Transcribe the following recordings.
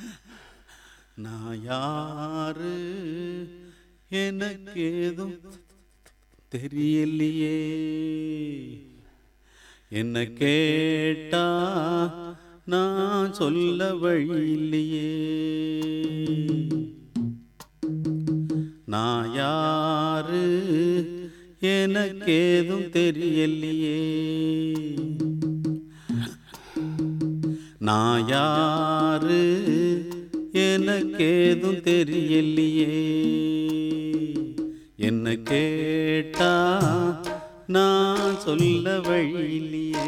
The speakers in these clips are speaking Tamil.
நான் யாரு எனக்கு ஏதும் தெரியலையே என்ன கேட்டா நான் சொல்ல வழி இல்லையே நான் யாரு எனக்கு ஏதும் தெரியலையே நான் யாரு எனக்கேதும் தெரியலையே என்ன கேட்டா நான் சொல்ல வழியிலையே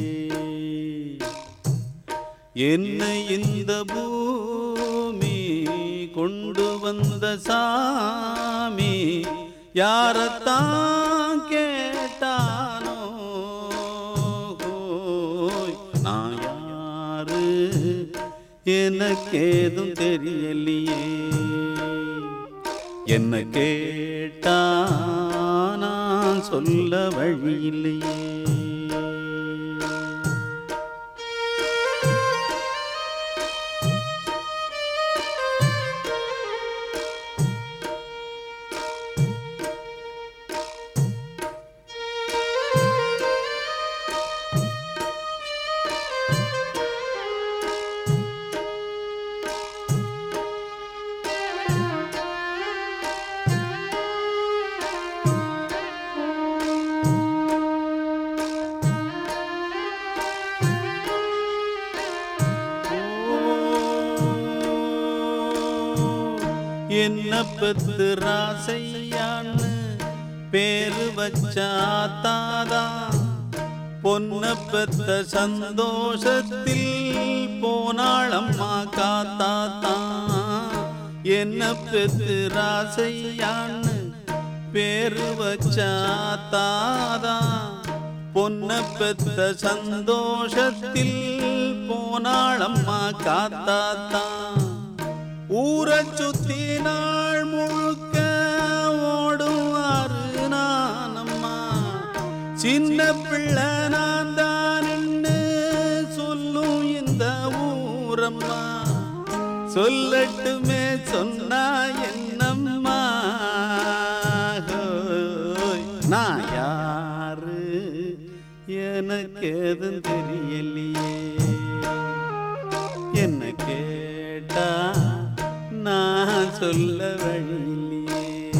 என்னை இந்த பூமி கொண்டு வந்த சாமி யாரத்தான் கேட்டானோ ஹோய், நான் யாரு எனக்கேதும் தெரியலையே என்ன கேட்டா நான் சொல்ல வழியில்லையே என்ன பெத்து ராசையான்னு பேரு வச்சாத்தாதா பொன்ன பெத்த சந்தோஷத்தில் போனாளம்மா காத்தாத்தா என்ன பெத்து ராசையான்னு பேரு வச்சாத்தாதா பொன்ன பெத்த சந்தோஷத்தில் போனாளம்மா காத்தாத்தா ஊரைச் சுத்தி நாள் முழுக்க ஓடுவாரு நானம்மா சின்ன பிள்ளை நான் தான்னு சொல்லும் இந்த ஊரம்மா சொல்லட்டுமே சொன்னா என்னம்மா ஹோய், நான் யாரு எனக்கு எதுவும் தெரியலையே என்ன கேட்டா நான் சொல்ல வழியில்லையே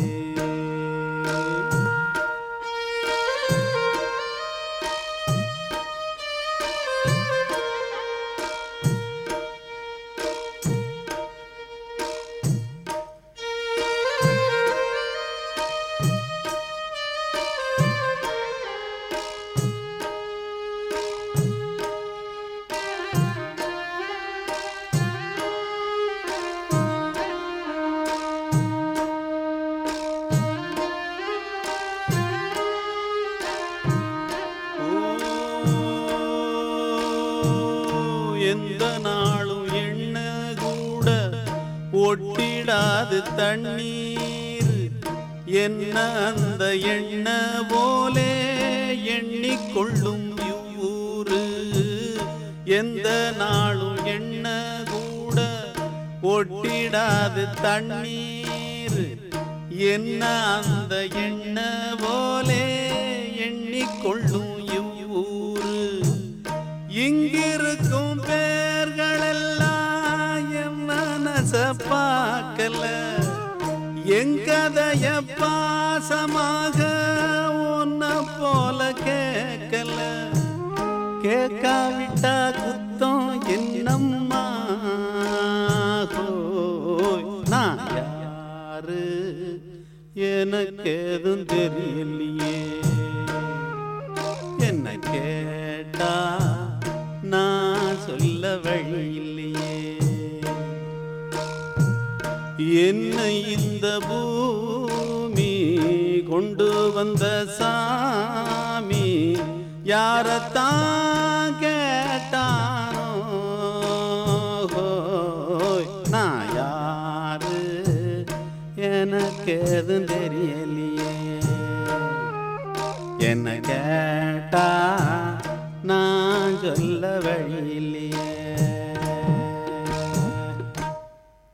எந்த நாளும் எண்ண கூட ஒட்டிடாது தண்ணீர் என்ன அந்த எண்ண போலே எண்ணிக்கொள்ளும் இவ்வூரு எந்த நாளும் எண்ண கூட ஒட்டிடாது தண்ணீர் என்ன அந்த எண்ண போலே எண்ணிக்கொள்ளும் இவ்வூரு இங்கிருக்கும் பேர்களெல்லாம் என் மனச பார்க்கல எங்கதைய பாசமாக உன்ன போல கேட்கல கேட்காவிட்டா குத்தம் என்னம்மா ஹோய், நான் யாரு எனக்கு எதுவும் தெரியலையே என்ன கேட்டா நான் சொல்ல வழி இல்லையே என்னை இந்த பூமி கொண்டு வந்த சாமி யாரத்தான் கேட்டானோ ஹோய், நான் யாரு எனக்கு எதுவும் தெரியலையே என்ன கேட்டா நான் சொல்ல வழியில்